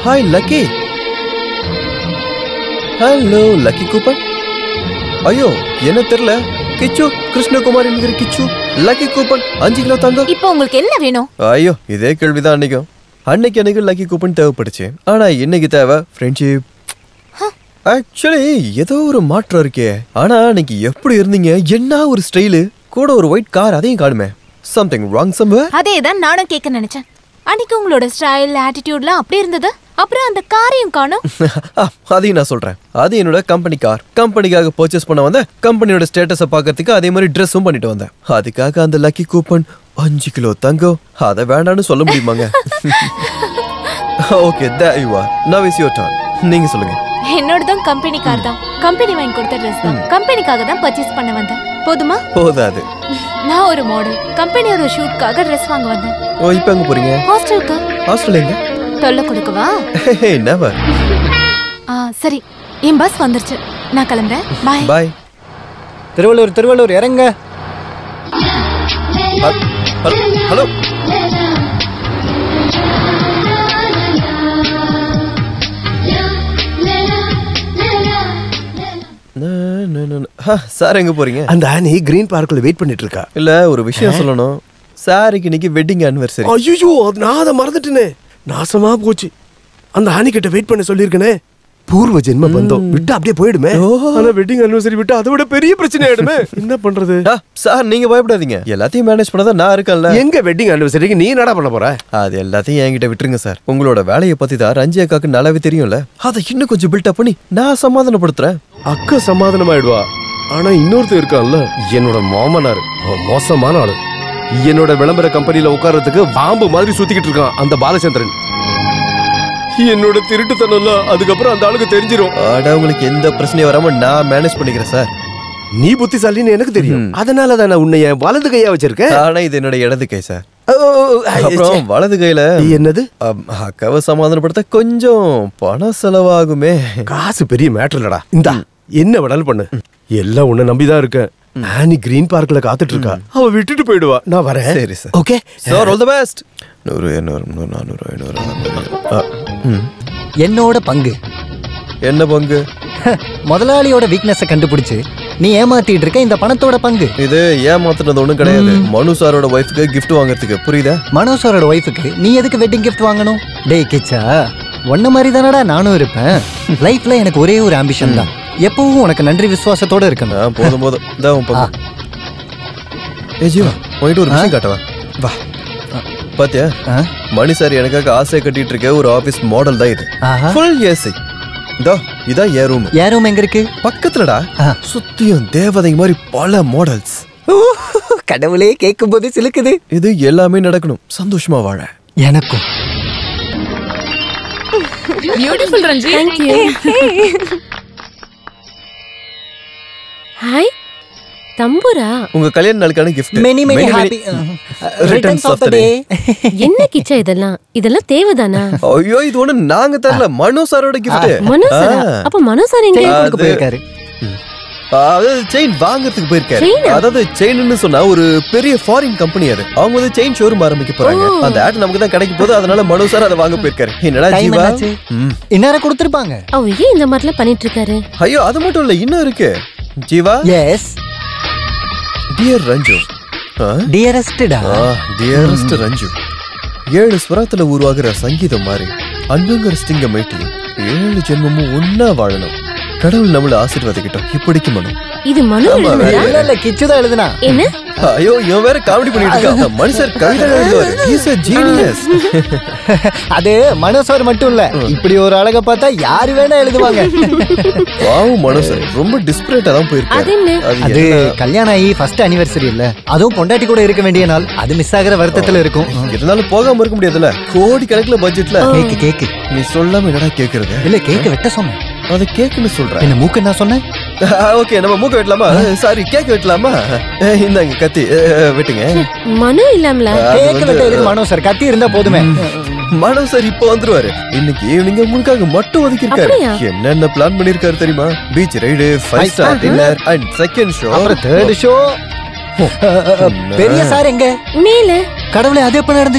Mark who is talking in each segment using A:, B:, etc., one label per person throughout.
A: Hi lucky hello lucky coupon ஐயோ என்ன தெரியல கிச்சு கிருஷ்ணகுமார் என்கிற கிச்சு லக்கி கூப்பன் அஞ்சு கிலோ தங்கம்
B: இப்போ உங்களுக்கு என்ன வேணும்
A: ஐயோ இதே கேள்விதான் அன்னைக்கும் அன்னைக்கு எனக்கு லக்கி கூப்பன் தேவைப்படுச்சு ஆனா இன்னைக்கு தேவை ஃப்ரெண்ட்ஷிப் ஆக்சுவலி ஏதோ ஒரு மாற்றம் இருக்கே ஆனா அன்னைக்கு எப்படி இருந்தீங்க என்ன ஒரு ஸ்டைலு கூட ஒரு ஒயிட் கார் அதையும் காணுமே சம்திங் ராங் சம்வேர்
B: அதே தான் நானும் கேட்க நினைச்சேன் அன்னைக்கு உங்களோட ஸ்டைல் ஆட்டிடியூட்லாம் அப்படி இருந்தது அப்புறம் அந்த காரையும் காணும்
A: அதையும் நான் சொல்றேன் அது என்னோட கம்பெனி கார் கம்பெனிக்காக பர்ச்சேஸ் பண்ண வந்தேன் கம்பெனியோட ஸ்டேட்டஸை பார்க்கறதுக்கு அதே மாதிரி ட்ரெஸ்ஸும் பண்ணிட்டு வந்தேன் அதுக்காக அந்த லக்கி கூப்பன் அஞ்சு கிலோ தங்கம் அதை வேண்டாம்னு சொல்ல முடியுமாங்க okay there you are now is your turn நீங்க சொல்லுங்க
B: என்னோடதும் கம்பெனி கார் தான் கம்பெனி வாங்கி கொடுத்த ட்ரெஸ் தான் கம்பெனிக்காக தான் பர்ச்சேஸ் பண்ண வந்தேன் போதுமா
A: போதாது
B: நான் ஒரு மாடல் கம்பெனியோட ஷூட்காக ட்ரெஸ் வாங்க வந்தேன்
A: ஓ இப்போ எங்க போறீங்க
B: ஹாஸ்டலுக்கு
A: ஹாஸ்டல் எங்க
B: தொல்லை கொடுக்கவா
A: ஹே நெவர்
B: ஆ சரி என் பஸ் வந்துருச்சு நான் கிளம்புறேன் பாய்
A: பாய்
C: திருவள்ளூர் திருவள்ளூர் இறங்க
A: ஹலோ சார் எங்க போறீங்க
D: அந்த ஆனி கிரீன் பார்க்ல வெயிட் பண்ணிட்டு இருக்கா
A: இல்ல ஒரு விஷயம் சொல்லணும் சாருக்கு இன்னைக்கு வெட்டிங் ஆனிவர்சரி
D: ஐயோ நான் அதை மறந்துட்டேனே நாசமா போச்சு அந்த ஆனி கிட்ட வெயிட் பண்ண சொல்லியிருக்கனே பூர்வ ஜென்ம பந்தம் விட்டு அப்படியே போயிடுமே ஆனா வெட்டிங் அனிவர்சரி விட்டு அதை விட பெரிய பிரச்சனை ஆயிடுமே என்ன பண்றது
A: சார் நீங்க பயப்படாதீங்க எல்லாத்தையும் மேனேஜ் பண்ணதான் நான் இருக்கேன்ல
D: எங்க வெட்டிங் அனிவர்சரிக்கு நீ என்னடா பண்ண போற
A: அது எல்லாத்தையும் என்கிட்ட விட்டுருங்க சார் உங்களோட வேலையை பத்தி தான் ரஞ்சி அக்காக்கு நல்லாவே தெரியும்ல அதை இன்னும் கொஞ்சம் பில்டப் பண்ணி நான் சமாதானப்படுத்துறேன்
D: அக்கா சமாதானம் ஆயிடுவா ஆனா இன்னொருத்தர் இருக்கான்ல என்னோட மாமனார் அவன் மோசமான ஆளு என்னோட விளம்பர கம்பெனில உட்கார்றதுக்கு பாம்பு மாதிரி சுத்திக்கிட்டு இருக்கான் அந்த பாலச்சந்திரன் என்னோட திருட்டுத்தனம்ல அதுக்கப்புறம் அந்த ஆளுக்கு தெரிஞ்சிரும்
A: அட உங்களுக்கு எந்த பிரச்சனையும் வராம நான் மேனேஜ் பண்ணிக்கிறேன் சார்
D: நீ புத்திசாலின்னு எனக்கு தெரியும் அதனால தான் நான் உன்னை என் வலது கையா வச்சிருக்கேன்
A: ஆனா இது என்னோட இடது கை சார்
D: ஓ, ஓ, ஓ, ஐ,
A: அப்புறம்
D: ச்சே.
A: வலது கையில
D: என்னது
A: அம், அக்காவை சமாதானப்படுத்த கொஞ்சம் பணம் செலவாகுமே
D: காசு பெரிய மேட்டர் இல்லடா இந்தா என்ன வேணாலும் பண்ணு எல்லாம் உன்னை நம்பிதான் இருக்கேன் ஆனி கிரீன் பார்க்ல காத்துட்டு இருக்கா அவ விட்டுட்டு போயிடுவா நான் வரேன்
A: சரி sir
D: okay
A: sir all the best நூறு இரநூறு முந்நூறு நானூறு ஐநூறு அறுநூறு. ஆ, ம்.
C: என்னோட பங்கு
A: என்ன பங்கு
C: முதலாளியோட வீக்னஸை கண்டுபிடிச்சு நீ ஏமாத்திட்டு இருக்க இந்த பணத்தோட பங்கு
A: இது ஏமாத்துனது ஒண்ணும் கிடையாது மனு சாரோட ஒய்ஃப்க்கு gift வாங்குறதுக்கு புரியுதா
C: மனோசரோட ஒய்ஃபுக்கு நீ எதுக்கு வெட்டிங் gift வாங்கணும் டேய் கிச்சா உன்ன மாதிரி தானடா நானும் இருப்பேன் லைஃப்ல எனக்கு ஒரே ஒரு ஆம்பிஷன் தான் எப்பவும் உனக்கு நன்றி விசுவாசத்தோட இருக்கணும்
A: ஆ, போதும் போதும் இதா உன் பங்கு ஏ ஜீவா உன்கிட்ட ஒரு விஷயம் காட்டவா வா பாத்தியா
C: ஆ?
A: மணி சார் எனக்காக ஆசையை கட்டிட்டு இருக்க ஒரு ஆபீஸ் மாடல் தான் இது
C: ஆஹா.
A: ஃபுல் ஏசி இதோ இதான் ஏ ரூம்
C: என் ரூம் எங்க இருக்கு
A: பக்கத்துலடா
C: ஆ.
A: சுத்தியும் தேவதை மாதிரி பல மாடல்ஸ்
C: கடவுளே கேட்கும் போது சிலுக்குது
A: இது எல்லாமே நடக்கணும் சந்தோஷமா வாழ
C: எனக்கும்
E: beautiful Ranji
F: Thank you. Hi தம்புரா
A: உங்க கல்யாண நாளுக்கான gift
C: many many happy returns of the day
F: என்ன கிச்சா இதெல்லாம் இதெல்லாம் தேவைதானா
A: ஐயோ இது ஒண்ணு நாங்க தரல மனோ சாரோட கிஃப்ட்
F: மனோ சாரா அப்ப மனோ சார் எங்க
C: கொடுக்க
A: அது-
C: போயிருக்காரு
A: அதாவது செயின் வாங்குறதுக்கு போயிருக்காரு
F: Chain ஆ?
A: அதாவது செயின்னு சொன்னா ஒரு பெரிய ஃபாரின் கம்பெனி அது அவங்க வந்து செயின் ஷோரூம் ஆரம்பிக்க போறாங்க அந்த ஆட் நமக்கு தான் கிடைக்க போகுது அதனால மனோ சார் அதை வாங்க போயிருக்காரு என்னடா
C: டைம்
A: ஜீவா
C: என்னாச்சு
A: ம்.
C: இந்நேரம் கொடுத்துருப்பாங்க
F: அவர் ஏன் இந்த மாதிரிலாம் பண்ணிட்டு இருக்காரு
A: ஐயோ அது மட்டும் இல்ல இன்னும் இருக்கு ஜீவா
C: எஸ்
A: டியர் ரஞ்சு
C: டியரஸ்டடா
A: டியரஸ்ட் ரஞ்சு ஏழு ஸ்வரத்துல உருவாகிற சங்கீதம் மாதிரி அன்புங்கிற ஸ்டிங்க மீட்டி ஏழு ஜென்மமும் ஒன்னா வாழணும் கடவுள் நம்மள ஆசீர்வதிக்கிட்டோம் இப்படிக்கு மனம்
F: இது மனு
A: ஆமா,
F: எழுதுனதா?
C: இல்ல இல்ல கிச்சு தான் எழுதுனா
F: என்ன
A: ஐயோ இவன் வேற காமெடி பண்ணிட்டு இருக்கான் மனுஷர் கவிதை எழுதுவாரு இஸ் a genius
C: அது மனோசர் மட்டும் இல்ல இப்படி ஒரு அழக பார்த்தா யாரு வேணா எழுதுவாங்க
A: பாவம் மனுஷர் ரொம்ப டிஸ்பிரேட்டா தான் போயிருக்காரு
F: அது என்ன?
C: அது
A: என்ன?
C: கல்யாணம் ஆகி ஃபர்ஸ்ட் அனிவர்சரி இல்ல அதுவும் பொண்டாட்டி கூட இருக்க வேண்டிய நாள் அது மிஸ் ஆகுற வருத்தத்துல இருக்கும்
A: இருந்தாலும் போகாம இருக்க முடியாதுல்ல கோடி கணக்குல பட்ஜெட்ல
C: கேக்கு கேக்கு
A: நீ சொல்லாம என்னடா கேக்குறது
C: இல்ல கேக்கு வெட்ட சொன்னேன்
A: அது கேக்குன்னு சொல்றேன்
C: என்ன மூக்கு நான் சொன்னேன்
A: ஓகே நம்ம மூக்க வெட்டலாமா சாரி கேக் வெட்டலாமா அஹ், இந்தாங்க கத்தி அஹ், வெட்டுங்க
F: மனு இல்லாமல
A: அது
C: கேக்கு
A: வந்து-
C: வெட்ட எதுக்கு மனோசர் கத்தி இருந்தா போதுமே
A: மனோ சார் இப்போ வந்துருவாரு இன்னைக்கு ஈவினிங் உங்களுக்காக மட்டும் ஒதுக்கி இருக்காரு
F: அப்படியா?
A: என்னென்ன பிளான் பண்ணிருக்காரு தெரியுமா beach ride five star dinner and second show
C: அப்புறம் தேர்ட் ஷோ பெரிய சார் எங்க
F: மேல
C: கடவுளே அது எப்ப நடந்துச்சு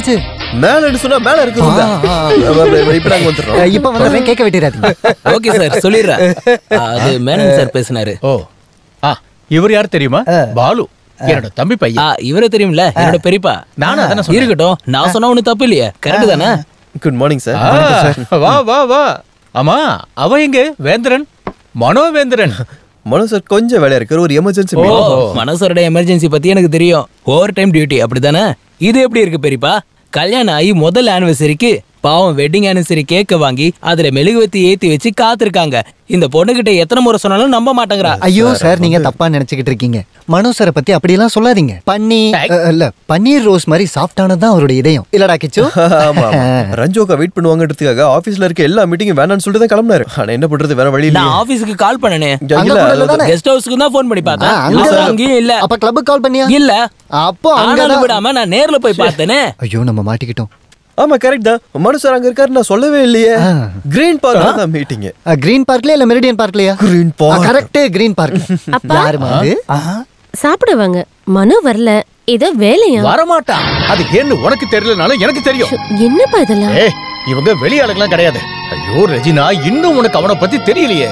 A: மேலன்னு சொன்னா மேல இருக்கு room தான்.
C: ஆ, ஆ.
A: இப்ப நாங்க வந்துடுறோம்
C: அஹ், இப்ப வந்து கேட்க விட்டுறாதீங்க
G: ஓகே சார் சொல்லிடுறேன் அது மேனன் சார் பேசினாரு
H: ஓ ஆ இவர் யார் தெரியுமா பாலு என்னோட தம்பி
G: ஆ
H: பையன்
G: இவரே தெரியும்ல என்னோட பெரியப்பா
H: நானும் அதானே சொன்னேன்.
G: இருக்கட்டும் நான் சொன்னா ஒண்ணு தப்பு இல்லையே கரெக்ட் தானே
A: குட் மார்னிங் சார்
H: ஆ, வா வா வா ஆமா அவ எங்க வேந்திரன் மனோவேந்திரன்
A: மனோ சார் கொஞ்சம் வேலையா இருக்கு ஒரு எமர்ஜென்சி
G: ஓ மனசோட எமர்ஜென்சி பத்தி எனக்கு தெரியும் ஓவர் டைம் டியூட்டி அப்படிதானே இது எப்படி இருக்கு பெரியப்பா கல்யாணம் ஆகி முதல் ஆனிவர்சரிக்கு பாவம் வெட்டிங் ஆனிவர்சரி கேக்க வாங்கி அதுல மெழுகுவத்தி ஏத்தி வச்சு காத்திருக்காங்க இந்த பொண்ணுகிட்ட எத்தனை முறை சொன்னாலும் நம்ப மாட்டேங்கிறா
C: ஐயோ சார் நீங்க தப்பா நினைச்சுக்கிட்டு இருக்கீங்க மனோ சாரை பத்தி அப்படியெல்லாம் சொல்லாதீங்க பன்னி அஹ், இல்ல பன்னீர் ரோஸ் மாதிரி சாஃப்டானது தான் அவருடைய இதயம் இல்லடா கிச்சு
A: ஆமா ஆமா. ரஞ்சோக்கா வெயிட் பண்ணுவாங்கன்றதுக்காக ஆபீஸ்ல இருக்க எல்லா மீட்டிங்கும் வேணாம்னு சொல்லிட்டு தான் கிளம்பினாரு ஆனா என்ன பண்றது வேற வழி
G: நான்
A: இல்லையே
G: ஆபீஸ்க்கு கால் பண்ணனே
A: இல்ல,
C: அங்க கூட இல்ல தானே?
G: கெஸ்ட் ஹவுஸ்க்கு தான் ஃபோன் பண்ணி
C: ஆ,
G: பார்த்தேன்
C: அங்க
G: அவர் அங்கேயும் இல்ல
C: அப்ப கிளப்புக்கு கால் பண்ணியா
G: இல்ல
C: அப்போ
G: ஆனாலும்
C: அங்கதான்
G: விடாம நான் நேர்ல போய் பார்த்தேனே
C: ஐயோ நம்ம மாட்டிக்கிட்டோம்
A: ஆமா கரெக்ட் தான் மனு சார் அங்க இருக்காரு நான் சொல்லவே இல்லையே
C: ஆ.
A: கிரீன் பார்க் தான் மீட்டிங்
C: கிரீன் பார்க்லயா இல்ல மெரிடியன் பார்க்லயா
A: Green Park.
C: Correct Green Park
F: அப்பா?
C: யாருமா அது
F: சாப்பிட வாங்க மனு வரல ஏதோ வேலையா
H: வரமாட்டான் அது ஏன்னு உனக்கு தெரியலனாலும் எனக்கு தெரியும்
F: என்னப்பா இதெல்லாம்
H: ஏய் இவங்க வெளியாளுங்களாம் கிடையாது ஐயோ ரெஜினா இன்னும் உனக்கு அவனை பத்தி தெரியலையே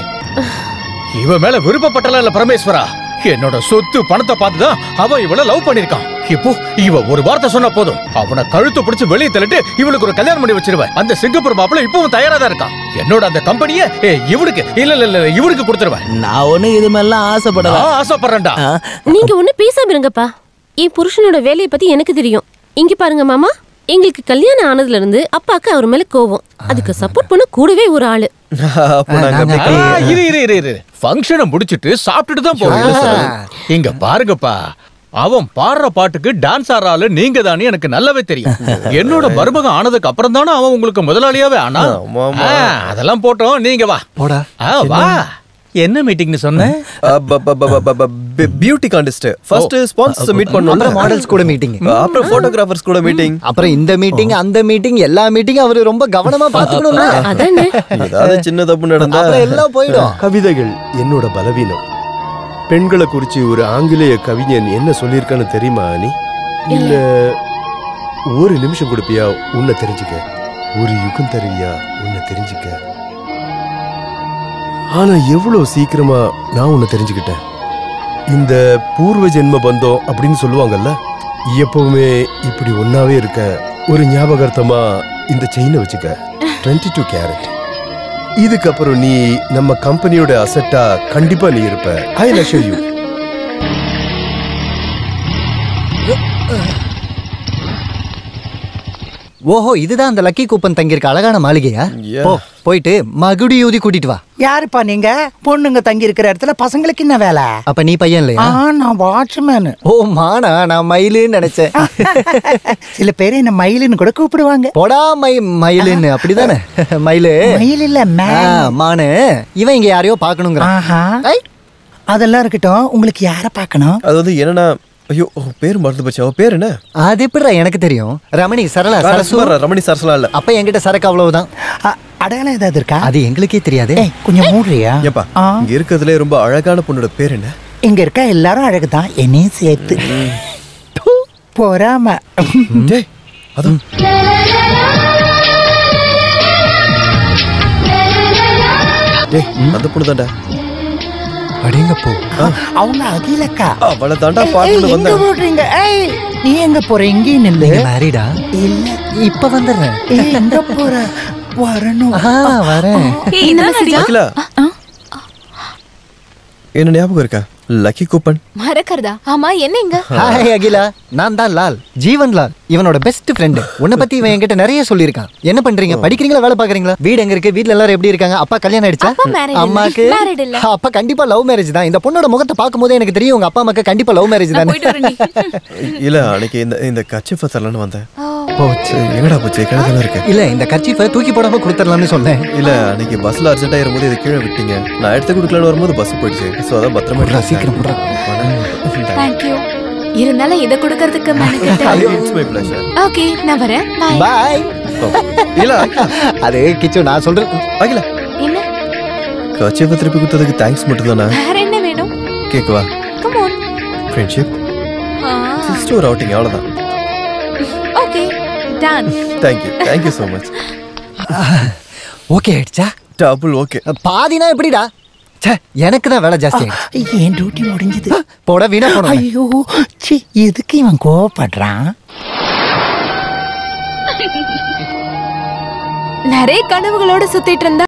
H: இவ மேல விருப்பப்பட்டலாம் இல்ல பரமேஸ்வரா என்னோட சொத்து பணத்தை பார்த்துதான் அவன் இவள லவ் பண்ணிருக்கான் இப்போ இவ ஒரு வார்த்தை சொன்னா போதும் அவனை கழுத்து பிடிச்சு வெளியே தள்ளிட்டு இவளுக்கு ஒரு கல்யாணம் பண்ணி வச்சிருவேன் அந்த சிங்கப்பூர் மாப்பிள்ள இப்பவும் தயாரா தான் இருக்கான் என்னோட அந்த கம்பெனிய இவனுக்கு இல்ல இல்ல இல்ல இவனுக்கு கொடுத்துருவேன்
G: நான் ஒண்ணு இது மாதிரிலாம் ஆசைப்படல
H: நான் ஆசைப்படுறேன்டா
G: ஆ,
F: நீங்க ஒண்ணு பேசாம இருங்கப்பா என் புருஷனோட வேலையை பத்தி எனக்கு தெரியும் இங்க பாருங்க மாமா எங்களுக்கு கல்யாணம் ஆனதுல இருந்து அப்பாக்கு அவர் மேல கோவம் அதுக்கு சப்போர்ட் பண்ண கூடவே ஒரு ஆளு
A: அப்போ நாங்க
C: நாங்க
A: அப்படியே
H: ஆ, இரு இரு இரு இரு ஃபங்க்ஷனை முடிச்சிட்டு சாப்பிட்டுட்டு தான் போறோம் இங்க பாருங்கப்பா அவன் பாடுற பாட்டுக்கு டான்ஸ் ஆடுற ஆளு நீங்க தானே எனக்கு நல்லாவே தெரியும் என்னோட மருமகன் ஆனதுக்கு அப்புறம் தானே அவன் உங்களுக்கு முதலாளியாவே ஆனா
A: ஆமா, ஆமா.
H: ஆ, அதெல்லாம் போட்டோம் நீங்க வா
C: போடா
H: ஆ, வா என்ன மீட்டிங்னு சொன்ன
A: beauty contest first sponsors meet
C: அப்புறம்
A: பண்ணோம்
C: மாடல்ஸ் கூட மீட்டிங்
A: அப்புறம் போட்டோகிராஃபர்ஸ் கூட மீட்டிங்
C: அப்புறம் இந்த மீட்டிங் அந்த மீட்டிங் எல்லா மீட்டிங் அவரு ரொம்ப கவனமா பாத்துக்கணும்ல
F: அதானே
A: ஏதாவது சின்ன தப்பு நடந்தா
C: அப்புறம் எல்லாம் போயிடும்
D: கவிதைகள் என்னோட பலவீனம் பெண்களை குறிச்சு ஒரு ஆங்கிலேய கவிஞன் என்ன சொல்லியிருக்கான்னு தெரியுமா நீ இல்ல ஒரு நிமிஷம் கொடுப்பியா உன்னை தெரிஞ்சுக்க ஒரு யுகம் தருவியா உன்னை தெரிஞ்சுக்க ஆனா எவ்வளவு சீக்கிரமா நான் உன்னை தெரிஞ்சுக்கிட்டேன் இந்த பூர்வ ஜென்ம பந்தம் அப்படின்னு சொல்லுவாங்கல்ல எப்பவுமே இப்படி ஒன்னாவே இருக்க ஒரு ஞாபகார்த்தமா இந்த செயினை வச்சுக்க 22 டூ கேரட் இதுக்கப்புறம் நீ நம்ம கம்பெனியோட அசட்டா கண்டிப்பா நீ இருப்ப ஐ லஷோ யூ
C: ஓஹோ இதுதான் அந்த லக்கி கூப்பன் தங்கியிருக்க அழகான மாளிகையா
A: Yeah.
C: போ போயிட்டு மகுடி ஊதி கூட்டிட்டு வா
I: யாருப்பா நீங்க பொண்ணுங்க தங்கி இருக்கிற இடத்துல பசங்களுக்கு என்ன வேலை
C: அப்ப நீ பையன் இல்லையா
I: ஆ நான் வாட்ச்மேனு
C: ஓ மானா நான் மயிலுன்னு நினைச்சேன்
I: சில பேர் என்ன மயிலுன்னு கூட கூப்பிடுவாங்க
C: போடா மை மயிலுன்னு அப்படிதானே மயிலு
I: மயில் இல்ல
C: ஆ,
I: மேன்
C: மானு இவன் இங்க யாரையோ பாக்கணுங்கிறான்
I: ஆஹா
C: ஐ,
I: அதெல்லாம் இருக்கட்டும் உங்களுக்கு யார பார்க்கணும்
A: அது வந்து என்னன்னா ஐயோ ஓ, பேர் மறந்து போச்சு அவ பேர் என்ன
C: அது எப்படிடா எனக்கு தெரியும் ரமணி சரளா சரசு
A: சுமாரா, ரமணி சரசலாம் இல்ல
C: அப்ப என்கிட்ட சரக்கு அவ்வளவுதான்
I: அ- அடையாளம் ஏதாவது இருக்கா
C: அது எங்களுக்கே தெரியாது
I: ஏய் கொஞ்சம் மூடுறியா
A: ஏப்பா
I: ஆ.
A: இங்க இருக்கிறதுலே ரொம்ப அழகான பொண்ணோட பேர் என்ன
I: இங்க இருக்க எல்லாரும் அழகுதான் என்னையும் சேர்த்து ப்பு, பொறாம
A: டேய் அதான் டேய் அந்த பொண்ணு தான்டா
C: அடிங்க போ
I: அவங்க அகிலக்கா
A: அவளை தாண்டா
I: ஏய்,
A: பார்க்கணும்
I: எங்க
A: வந்தேன்
I: போடுறீங்க ஏய் நீ எங்க போற எங்கேயும் நில்லு
C: நீங்க மேரிடா
I: இல்ல
C: இப்ப வந்துடுறேன்
I: ஏய், எங்க போற வரணும்
C: ஆ வரேன்
A: அகிலா என்ன ஞாபகம் இருக்கா லக்கி கூப்பன்
B: மறக்கறதா ஆமா என்ன இங்க
C: ஹாய் அகிலா நான் தான் லால் ஜீவன் லால் இவனோட பெஸ்ட் ஃப்ரெண்டு உன்னை பத்தி இவன் என்கிட்ட நிறைய சொல்லியிருக்கான் என்ன பண்றீங்க படிக்கிறீங்களா வேலை பாக்குறீங்களா வீடு எங்க இருக்கு வீட்ல எல்லாரும் எப்படி இருக்காங்க அப்பா கல்யாணம் ஆயிடுச்சா
B: அப்பா married இல்ல.
C: அம்மாக்கு
B: Married இல்ல.
C: அப்பா கண்டிப்பா லவ் மேரேஜ் தான் இந்த பொண்ணோட முகத்தை பார்க்கும்போது எனக்கு தெரியும் உங்க அப்பா அம்மாக்கு கண்டிப்பா லவ் மேரேஜ் தானே
A: இல்ல அன்னைக்கு இந்த இந்த கச்சிஃப தரலான்னு வந்தேன்
B: ஓ,
A: போச்சு எங்கடா போச்சு கிழக்கு இருக்கு
C: இல்ல இந்த கர்ச்சீஃபை தூக்கி போடாம கொடுத்துடலாம்னு சொன்னேன்
A: இல்ல அன்னைக்கு பஸ்ல அர்ஜென்ட்டா இருக்கும்போது இதை கீழே விட்டீங்க நான் எடுத்து கொடுக்கலான்னு வரும்போது பஸ் போயிடுச்சு சோ அதான் பத்திரமா
C: விட்றா, சீக்கிரம் விட்றா.
B: thank you இருந்தாலும் இத கொடுக்கறதுக்கு மெனக்கிட்டு
A: இட்ஸ் மை ப்ளஷர்
B: ஓகே நான் வரேன் பாய்
C: பாய்
A: இல்ல அகிலா,
C: அது கிச்சு நான் சொல்றேன்
A: அகிலா
B: என்ன
A: கச்சிஃப திருப்பி கொடுத்ததுக்கு தேங்க்ஸ் மட்டும் தானே
B: வேற என்ன வேணும்
A: கேக்குவா
B: கம் ஆன்
A: ஃப்ரெண்ட்ஷிப் ஜஸ்ட் ஒரு அவுட்டிங் அவ்வளவுதான்
B: okay
E: done
A: thank you thank you so much
C: okay ஆயிடுச்சா
A: டபுள் ஓகே
C: பாதினா எப்படிடா ச்சே எனக்கு தான் வேலை ஜாஸ்தி ஆயிடுச்சு
I: என் டியூட்டி முடிஞ்சது
C: போட வீணா போட
I: ஐயோ சி எதுக்கு இவன் கோவப்படுறான்
B: நிறைய கனவுகளோட சுத்திட்டு இருந்தா